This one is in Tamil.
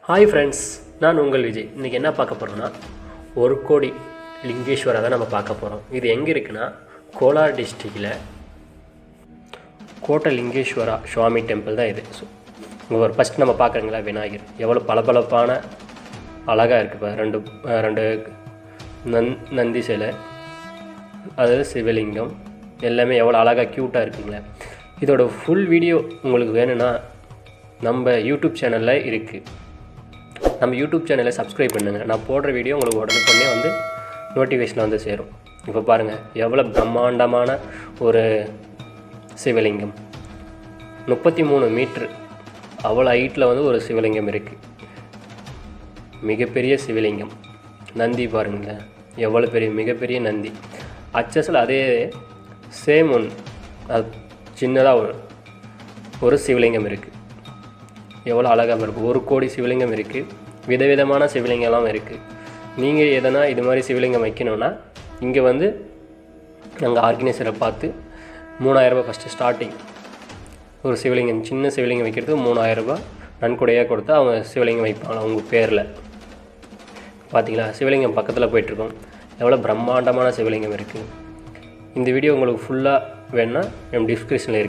ஹாய் ஃப்ரெண்ட்ஸ் நான் உங்கள் விஜய் இன்றைக்கி என்ன பார்க்க போகிறோம்னா ஒரு கோடி லிங்கேஸ்வரா தான் நம்ம பார்க்க போகிறோம் இது எங்கே இருக்குன்னா கோலார் டிஸ்ட்ரிக்டில் கோட்டை லிங்கேஸ்வரா சுவாமி டெம்பிள் தான் இது ஸோ இங்கே ஒரு ஃபஸ்ட் நம்ம பார்க்குறீங்களா விநாயகர் எவ்வளோ பளபளப்பான அழகாக இருக்குது பாரு ரெண்டு அஹ் ரெண்டு நந் நந்தி சிலை அதாவது சிவலிங்கம் எல்லாமே எவ்வளோ அழகாக க்யூட்டாக இருக்குங்களே இதோட ஃபுல் வீடியோ உங்களுக்கு வேணும்னா நம்ம யூடியூப் சேனலில் இருக்குது நம்ம யூடியூப் சேனலை சப்ஸ்கிரைப் பண்ணுங்கள் நான் போடுற வீடியோ உங்களுக்கு உடனுக்குடனே வந்து நோட்டிஃபிகேஷன் வந்து சேரும் இப்போ பாருங்கள் எவ்வளோ பிரம்மாண்டமான ஒரு சிவலிங்கம் முப்பத்தி மூணு மீட்ரு அவ்வளோ ஹைட்டில் வந்து ஒரு சிவலிங்கம் இருக்குது மிகப்பெரிய சிவலிங்கம் நந்தி பாருங்களேன் எவ்வளோ பெரிய மிகப்பெரிய நந்தி அச்சஸில் அதே சேம் ஒன் அது சின்னதாக ஒரு ஒரு சிவலிங்கம் இருக்குது எவ்வளோ அழகாக இருக்குது ஒரு கோடி சிவலிங்கம் இருக்குது விதவிதமான சிவலிங்கம்லாம் இருக்குது நீங்கள் எதனா இது மாதிரி சிவலிங்கம் வைக்கணும்னா இங்கே வந்து நாங்கள் ஆர்கனைசரை பார்த்து மூணாயிரரூபா ஃபஸ்ட்டு ஸ்டார்டிங் ஒரு சிவலிங்கம் சின்ன சிவலிங்கம் வைக்கிறதுக்கு மூணாயிரரூபா நன்கொடையாக கொடுத்து அவங்க சிவலிங்கம் வைப்பாங்க அவங்க பேரில் பார்த்தீங்களா சிவலிங்கம் பக்கத்தில் போயிட்டுருக்கோம் எவ்வளோ பிரம்மாண்டமான சிவலிங்கம் இருக்குது இந்த வீடியோ உங்களுக்கு ஃபுல்லாக வேணுன்னா என் டிஸ்கிரிப்ஷனில் இருக்குது